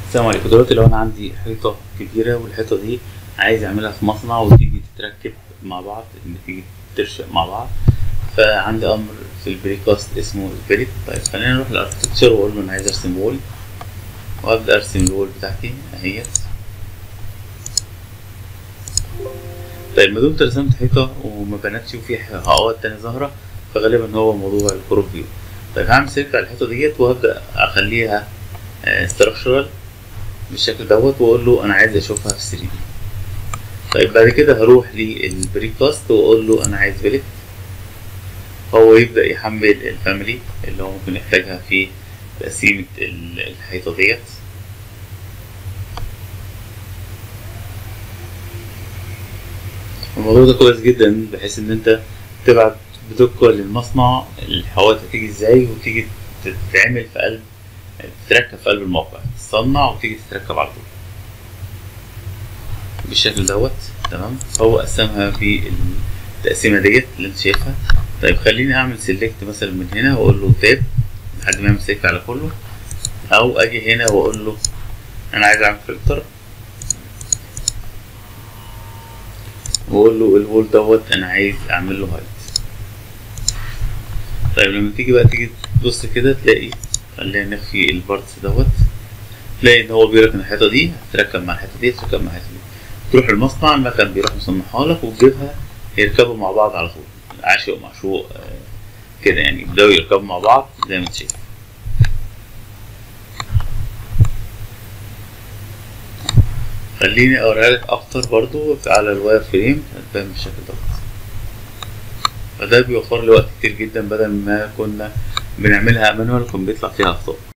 السلام عليكم دلوقتي لو انا عندي حيطة كبيرة والحيطة دي عايز اعملها في مصنع وتيجي تتركب مع بعض ان تيجي ترشق مع بعض فعندي امر في البريكاست اسمه سبيريت طيب خلينا نروح للاركتكتشر واقول له انا عايز ارسم وول وابدا ارسم الوول بتاعتي اهيت طيب ما دمت رسمت حيطة وما بنتش وفي هواء تاني ظاهرة فغالبا هو موضوع الكروب فيو طيب هعمل سيلكت على الحيطة ديت وهبدأ أخليها ستراكشرال بالشكل دوت واقول له انا عايز اشوفها في 3 دي طيب بعد كده هروح للبريكاست واقول له انا عايز بلت هو يبدا يحمل الفاميلي اللي هو ممكن يحتاجها في تقسيمة الحيطة ديت الموضوع ده كويس جدا بحيث ان انت تبعت بدقة للمصنع الحوائط هتيجي ازاي وتيجي تتعمل في قلب تتركب في قلب الموقع تصنع وتيجي تتركب على طول بالشكل دوت تمام هو قسمها بالتقسيمة ديت اللي انت شايفها طيب خليني اعمل سيلكت مثلا من هنا واقول له تاب لحد ما يعمل سيلكت على كله او اجي هنا واقول له انا عايز اعمل فلتر واقول له الوول دوت انا عايز اعمل له هايت طيب لما تيجي بقى تيجي تبص كده تلاقي خلينا نخفي البارتس دوت تلاقي ان هو بيقولك ان الحيطه دي هتركب مع الحيطه دي هتركب مع الحيطه دي تروح المصنع المكن بيروح مصنعها لك وتجيبها يركبوا مع بعض على طول عاشق ومعشوق آه كده يعني يبداوا يركبوا مع بعض زي ما انت شايف خليني اوريها لك اكتر برضو على الواير فريم هتبان بالشكل دوت فده بيوفر لي وقت كتير جدا بدل ما كنا بنعملها مانوال كان بيطلع فيها اخطاء